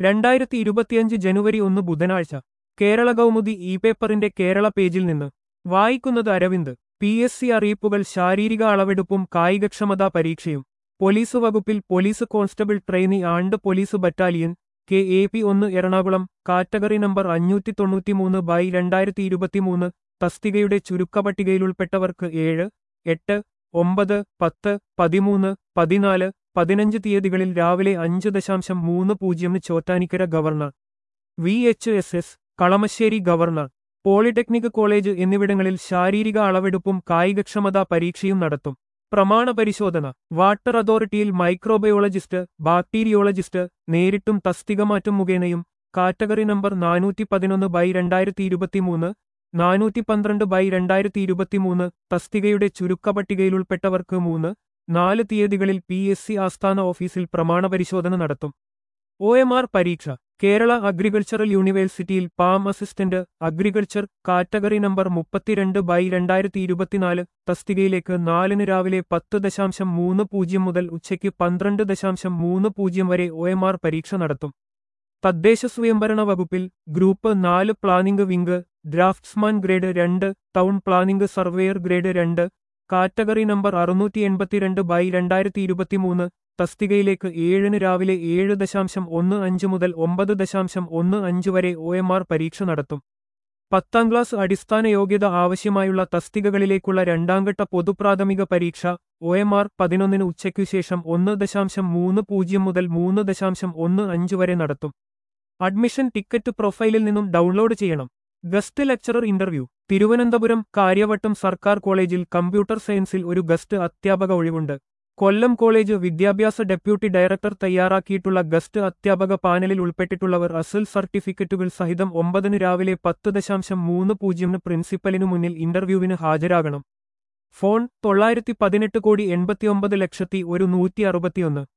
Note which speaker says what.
Speaker 1: രണ്ടായിരത്തി ഇരുപത്തിയഞ്ച് ജനുവരി ഒന്ന് ബുധനാഴ്ച കേരള കൗമുദി ഇ പേപ്പറിന്റെ കേരള പേജിൽ നിന്ന് വായിക്കുന്നത് അരവിന്ദ് പി എസ് സി അറിയിപ്പുകൾ ശാരീരിക അളവെടുപ്പും കായികക്ഷമതാ പരീക്ഷയും പോലീസ് വകുപ്പിൽ police constable trainee and police battalion K A P ഒന്ന് എറണാകുളം കാറ്റഗറി നമ്പർ അഞ്ഞൂറ്റി തൊണ്ണൂറ്റിമൂന്ന് ബൈ രണ്ടായിരത്തി ഇരുപത്തിമൂന്ന് തസ്തികയുടെ ചുരുക്കപട്ടികയിലുൾപ്പെട്ടവർക്ക് ഏഴ് എട്ട് ഒമ്പത് പത്ത് പതിമൂന്ന് പതിനാല് പതിനഞ്ച് തീയതികളിൽ രാവിലെ അഞ്ച് ദശാംശം മൂന്ന് പൂജ്യം Chottanikkara governor V H S S Kalamassery governor polytechnic college എന്നിവിടങ്ങളിൽ ശാരീരിക അളവെടുപ്പും കായികക്ഷമതാ പരീക്ഷയും നടത്തും പ്രമാണ പരിശോധന വാട്ടർ അതോറിറ്റിയിൽ മൈക്രോബയോളജിസ്റ്റ് ബാക്ടീരിയോളജിസ്റ്റ് നേരിട്ടും തസ്തിക മാറ്റം മുഖേനയും കാറ്റഗറി നമ്പർ നാനൂറ്റി പതിനൊന്ന് ബൈ രണ്ടായിരത്തി ഇരുപത്തിമൂന്ന് നാനൂറ്റി പന്ത്രണ്ട് ബൈ രണ്ടായിരത്തി ഇരുപത്തിമൂന്ന് തസ്തികയുടെ ചുരുക്കപട്ടികയിലുൾപ്പെട്ടവർക്ക് മൂന്ന് നാല് തീയതികളിൽ പി എസ് സി ആസ്ഥാന ഓഫീസിൽ പ്രമാണ പരിശോധന നടത്തും ഒ എം ആർ പരീക്ഷ കേരള അഗ്രികൾച്ചറൽ യൂണിവേഴ്സിറ്റിയിൽ palm assistant agriculture category number മുപ്പത്തിരണ്ട് ബൈ രണ്ടായിരത്തി ഇരുപത്തിനാല് തസ്തികയിലേക്ക് നാലിന് രാവിലെ പത്ത് ദശാംശം മൂന്ന് പൂജ്യം മുതൽ ഉച്ചയ്ക്ക് പന്ത്രണ്ട് ദശാംശം മൂന്ന് പൂജ്യം വരെ ഒ എം ആർ പരീക്ഷ നടത്തും തദ്ദേശ സ്വയംഭരണ വകുപ്പിൽ ഗ്രൂപ്പ് നാല് പ്ലാനിംഗ് വിംഗ് ഡ്രാഫ്റ്റ്സ്മാൻ ഗ്രേഡ് രണ്ട് ടൗൺ പ്ലാനിംഗ് സർവേയർ ഗ്രേഡ് രണ്ട് കാറ്റഗറി നമ്പർ അറുന്നൂറ്റി എൺപത്തിരണ്ട് ബൈ രണ്ടായിരത്തി ഇരുപത്തിമൂന്ന് തസ്തികയിലേക്ക് ഏഴിന് രാവിലെ ഏഴ് ദശാംശം ഒന്ന് അഞ്ച് മുതൽ ഒമ്പത് ദശാംശം ഒന്ന് അഞ്ച് വരെ ഒ എം ആർ പരീക്ഷ നടത്തും പത്താം ക്ലാസ് അടിസ്ഥാന യോഗ്യത ആവശ്യമായുള്ള തസ്തികകളിലേക്കുള്ള രണ്ടാംഘട്ട പൊതുപ്രാഥമിക പരീക്ഷ ഒ എം ആർ പതിനൊന്നിന് ഉച്ചയ്ക്കു ശേഷം ഒന്ന് ദശാംശം മൂന്ന് പൂജ്യം മുതൽ മൂന്ന് ദശാംശം ഒന്ന് അഞ്ച് വരെ നടത്തും അഡ്മിഷൻ ടിക്കറ്റ് പ്രൊഫൈലിൽ നിന്നും ഡൗൺലോഡ് ചെയ്യണം guest lecturer interview Thiruvananthapuram Kariavattom സർക്കാർ കോളേജിൽ കമ്പ്യൂട്ടർ സയൻസിൽ ഒരു ഗസ്റ്റ് അധ്യാപക ഒഴിവുണ്ട് കൊല്ലം കോളേജ് വിദ്യാഭ്യാസ ഡെപ്യൂട്ടി ഡയറക്ടർ തയ്യാറാക്കിയിട്ടുള്ള ഗസ്റ്റ് അധ്യാപക പാനലിൽ ഉൾപ്പെട്ടിട്ടുള്ളവർ അസൽ സർട്ടിഫിക്കറ്റുകൾ സഹിതം ഒമ്പതിന് രാവിലെ പത്ത് ദശാംശം മൂന്ന് പൂജ്യമിന് പ്രിൻസിപ്പലിനു മുന്നിൽ ഇന്റർവ്യൂവിന് ഹാജരാകണം ഫോൺ തൊള്ളായിരത്തി പതിനെട്ട് കോടി എൺപത്തിയൊമ്പത് ലക്ഷത്തി ഒരു നൂറ്റി അറുപത്തിയൊന്ന്